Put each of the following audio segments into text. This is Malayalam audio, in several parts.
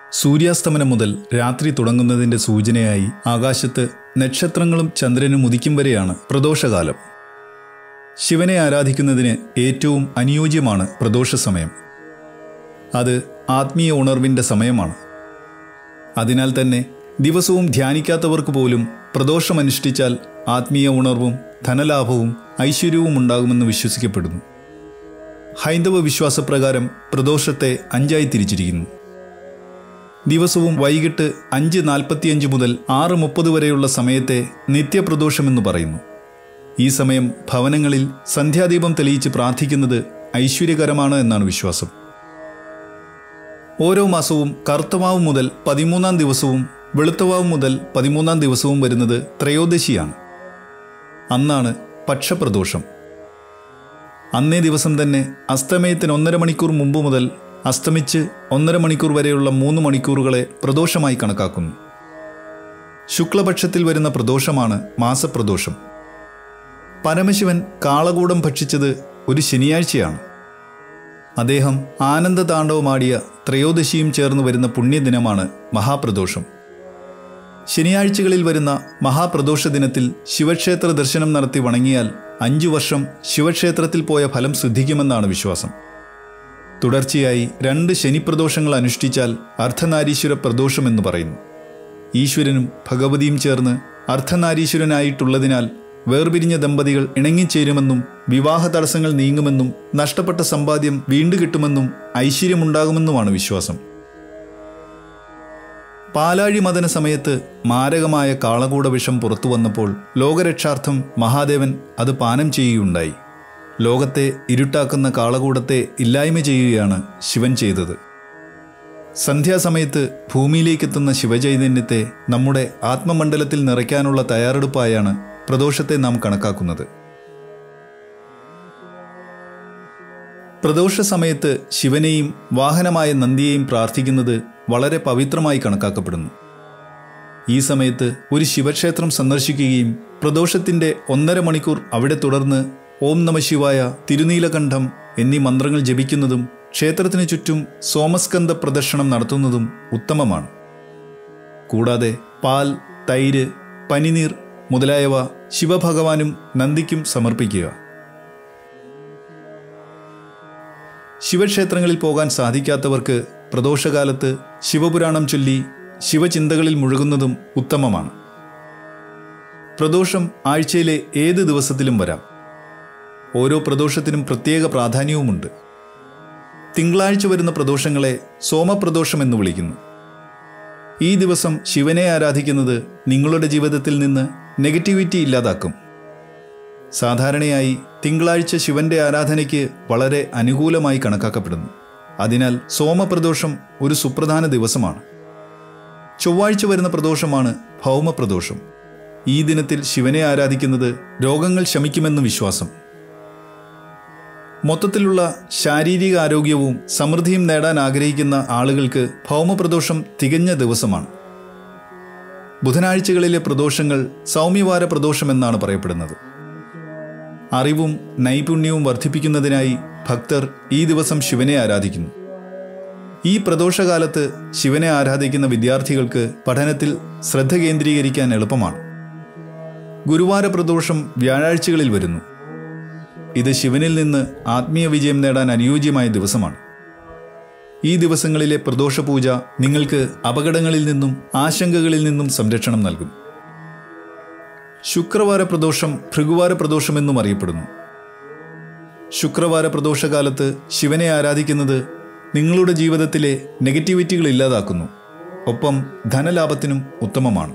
സൂര്യാസ്തമനം മുതൽ രാത്രി തുടങ്ങുന്നതിന്റെ സൂചനയായി ആകാശത്ത് നക്ഷത്രങ്ങളും ചന്ദ്രനും ഉദിക്കും വരെയാണ് പ്രദോഷകാലം ശിവനെ ആരാധിക്കുന്നതിന് ഏറ്റവും അനുയോജ്യമാണ് പ്രദോഷ സമയം അത് ആത്മീയ ഉണർവിൻ്റെ സമയമാണ് അതിനാൽ തന്നെ ദിവസവും ധ്യാനിക്കാത്തവർക്ക് പോലും പ്രദോഷമനുഷ്ഠിച്ചാൽ ആത്മീയ ഉണർവും ധനലാഭവും ഐശ്വര്യവും ഉണ്ടാകുമെന്ന് വിശ്വസിക്കപ്പെടുന്നു ഹൈന്ദവ വിശ്വാസപ്രകാരം പ്രദോഷത്തെ അഞ്ചായി തിരിച്ചിരിക്കുന്നു ദിവസവും വൈകിട്ട് അഞ്ച് നാൽപ്പത്തിയഞ്ച് മുതൽ ആറ് മുപ്പത് വരെയുള്ള സമയത്തെ നിത്യപ്രദോഷമെന്ന് പറയുന്നു ഈ സമയം ഭവനങ്ങളിൽ സന്ധ്യാദീപം തെളിയിച്ച് പ്രാർത്ഥിക്കുന്നത് ഐശ്വര്യകരമാണ് എന്നാണ് വിശ്വാസം ഓരോ മാസവും കറുത്തവാവ് മുതൽ പതിമൂന്നാം ദിവസവും വെളുത്തവാവ് മുതൽ പതിമൂന്നാം ദിവസവും വരുന്നത് ത്രയോദശിയാണ് അന്നാണ് പക്ഷപ്രദോഷം അന്നേ ദിവസം തന്നെ അസ്തമയത്തിന് ഒന്നര മണിക്കൂർ മുമ്പ് മുതൽ അസ്തമിച്ച് ഒന്നര മണിക്കൂർ വരെയുള്ള മൂന്ന് മണിക്കൂറുകളെ പ്രദോഷമായി കണക്കാക്കുന്നു ശുക്ലപക്ഷത്തിൽ വരുന്ന പ്രദോഷമാണ് മാസപ്രദോഷം പരമശിവൻ കാളകൂടം ഭക്ഷിച്ചത് ഒരു ശനിയാഴ്ചയാണ് അദ്ദേഹം ആനന്ദതാണ്ഡവമാടിയ ത്രയോദശിയും ചേർന്ന് വരുന്ന പുണ്യദിനമാണ് മഹാപ്രദോഷം ശനിയാഴ്ചകളിൽ വരുന്ന മഹാപ്രദോഷ ദിനത്തിൽ ശിവക്ഷേത്ര ദർശനം നടത്തി വണങ്ങിയാൽ അഞ്ചു വർഷം ശിവക്ഷേത്രത്തിൽ പോയ ഫലം സിദ്ധിക്കുമെന്നാണ് വിശ്വാസം തുടർച്ചയായി രണ്ട് ശനിപ്രദോഷങ്ങൾ അനുഷ്ഠിച്ചാൽ അർദ്ധനാരീശ്വര പ്രദോഷം എന്ന് പറയുന്നു ഈശ്വരനും ഭഗവതിയും ചേർന്ന് അർദ്ധനാരീശ്വരനായിട്ടുള്ളതിനാൽ വേർപിരിഞ്ഞ ദമ്പതികൾ ഇണങ്ങിച്ചേരുമെന്നും വിവാഹ തടസ്സങ്ങൾ നീങ്ങുമെന്നും നഷ്ടപ്പെട്ട സമ്പാദ്യം വീണ്ടു കിട്ടുമെന്നും ഐശ്വര്യമുണ്ടാകുമെന്നുമാണ് വിശ്വാസം പാലാഴി മദന സമയത്ത് മാരകമായ കാളകൂട വിഷം പുറത്തു വന്നപ്പോൾ ലോകരക്ഷാർത്ഥം മഹാദേവൻ അത് പാനം ചെയ്യുകയുണ്ടായി ലോകത്തെ ഇരുട്ടാക്കുന്ന കാളകൂടത്തെ ഇല്ലായ്മ ചെയ്യുകയാണ് ശിവൻ ചെയ്തത് സന്ധ്യാസമയത്ത് ഭൂമിയിലേക്കെത്തുന്ന ശിവചൈതന്യത്തെ നമ്മുടെ ആത്മമണ്ഡലത്തിൽ നിറയ്ക്കാനുള്ള തയ്യാറെടുപ്പായാണ് പ്രദോഷത്തെ നാം കണക്കാക്കുന്നത് പ്രദോഷ സമയത്ത് ശിവനെയും വാഹനമായ നന്ദിയെയും പ്രാർത്ഥിക്കുന്നത് വളരെ പവിത്രമായി കണക്കാക്കപ്പെടുന്നു ഈ സമയത്ത് ഒരു ശിവക്ഷേത്രം സന്ദർശിക്കുകയും പ്രദോഷത്തിന്റെ ഒന്നര മണിക്കൂർ അവിടെ തുടർന്ന് ഓം നമ ശിവായ തിരുനീലകണ്ഠം എന്നീ മന്ത്രങ്ങൾ ജപിക്കുന്നതും ക്ഷേത്രത്തിനു ചുറ്റും സോമസ്കന്ധ പ്രദർശനം നടത്തുന്നതും ഉത്തമമാണ് കൂടാതെ പാൽ തൈര് പനിനീർ മുതലായവ ശിവഭഗവാനും നന്ദിക്കും സമർപ്പിക്കുക ശിവക്ഷേത്രങ്ങളിൽ പോകാൻ സാധിക്കാത്തവർക്ക് പ്രദോഷകാലത്ത് ശിവപുരാണം ചൊല്ലി ശിവചിന്തകളിൽ മുഴുകുന്നതും ഉത്തമമാണ് പ്രദോഷം ആഴ്ചയിലെ ഏത് ദിവസത്തിലും വരാം ഓരോ പ്രദോഷത്തിനും പ്രത്യേക പ്രാധാന്യവുമുണ്ട് തിങ്കളാഴ്ച വരുന്ന പ്രദോഷങ്ങളെ സോമപ്രദോഷം എന്ന് വിളിക്കുന്നു ഈ ദിവസം ശിവനെ ആരാധിക്കുന്നത് നിങ്ങളുടെ ജീവിതത്തിൽ നിന്ന് നെഗറ്റിവിറ്റി ഇല്ലാതാക്കും സാധാരണയായി തിങ്കളാഴ്ച ശിവന്റെ ആരാധനയ്ക്ക് വളരെ അനുകൂലമായി കണക്കാക്കപ്പെടുന്നു അതിനാൽ സോമപ്രദോഷം ഒരു സുപ്രധാന ദിവസമാണ് ചൊവ്വാഴ്ച വരുന്ന പ്രദോഷമാണ് ഭൗമപ്രദോഷം ഈ ദിനത്തിൽ ശിവനെ ആരാധിക്കുന്നത് രോഗങ്ങൾ ശമിക്കുമെന്ന് വിശ്വാസം മൊത്തത്തിലുള്ള ശാരീരിക ആരോഗ്യവും സമൃദ്ധിയും നേടാൻ ആഗ്രഹിക്കുന്ന ആളുകൾക്ക് ഭൗമപ്രദോഷം തികഞ്ഞ ദിവസമാണ് ബുധനാഴ്ചകളിലെ പ്രദോഷങ്ങൾ സൗമ്യവാര പ്രദോഷം എന്നാണ് പറയപ്പെടുന്നത് അറിവും നൈപുണ്യവും വർദ്ധിപ്പിക്കുന്നതിനായി ഭക്തർ ഈ ദിവസം ശിവനെ ആരാധിക്കുന്നു ഈ പ്രദോഷകാലത്ത് ശിവനെ ആരാധിക്കുന്ന വിദ്യാർത്ഥികൾക്ക് പഠനത്തിൽ ശ്രദ്ധ കേന്ദ്രീകരിക്കാൻ എളുപ്പമാണ് ഗുരുവാര പ്രദോഷം വ്യാഴാഴ്ചകളിൽ വരുന്നു ഇത് ശിവനിൽ നിന്ന് ആത്മീയ വിജയം നേടാൻ അനുയോജ്യമായ ദിവസമാണ് ഈ ദിവസങ്ങളിലെ പ്രദോഷ പൂജ നിങ്ങൾക്ക് അപകടങ്ങളിൽ നിന്നും ആശങ്കകളിൽ നിന്നും സംരക്ഷണം നൽകും ശുക്രവാര പ്രദോഷം ഭൃഗുവാര പ്രദോഷം എന്നും അറിയപ്പെടുന്നു ശുക്രവാര പ്രദോഷകാലത്ത് ശിവനെ ആരാധിക്കുന്നത് നിങ്ങളുടെ ജീവിതത്തിലെ നെഗറ്റിവിറ്റികൾ ഇല്ലാതാക്കുന്നു ഒപ്പം ധനലാഭത്തിനും ഉത്തമമാണ്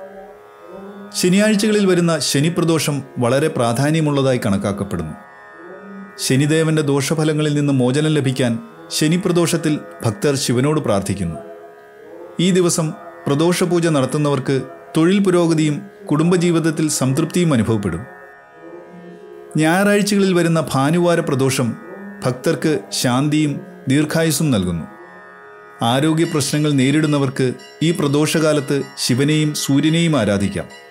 ശനിയാഴ്ചകളിൽ വരുന്ന ശനിപ്രദോഷം വളരെ പ്രാധാന്യമുള്ളതായി കണക്കാക്കപ്പെടുന്നു ശനിദേവന്റെ ദോഷഫലങ്ങളിൽ നിന്ന് മോചനം ലഭിക്കാൻ ശനിപ്രദോഷത്തിൽ ഭക്തർ ശിവനോട് പ്രാർത്ഥിക്കുന്നു ഈ ദിവസം പ്രദോഷപൂജ നടത്തുന്നവർക്ക് തൊഴിൽ പുരോഗതിയും കുടുംബജീവിതത്തിൽ സംതൃപ്തിയും അനുഭവപ്പെടും ഞായറാഴ്ചകളിൽ വരുന്ന ഭാനുവാര പ്രദോഷം ഭക്തർക്ക് ശാന്തിയും ദീർഘായുസ്സും നൽകുന്നു ആരോഗ്യ പ്രശ്നങ്ങൾ നേരിടുന്നവർക്ക് ഈ പ്രദോഷകാലത്ത് ശിവനെയും സൂര്യനെയും ആരാധിക്കാം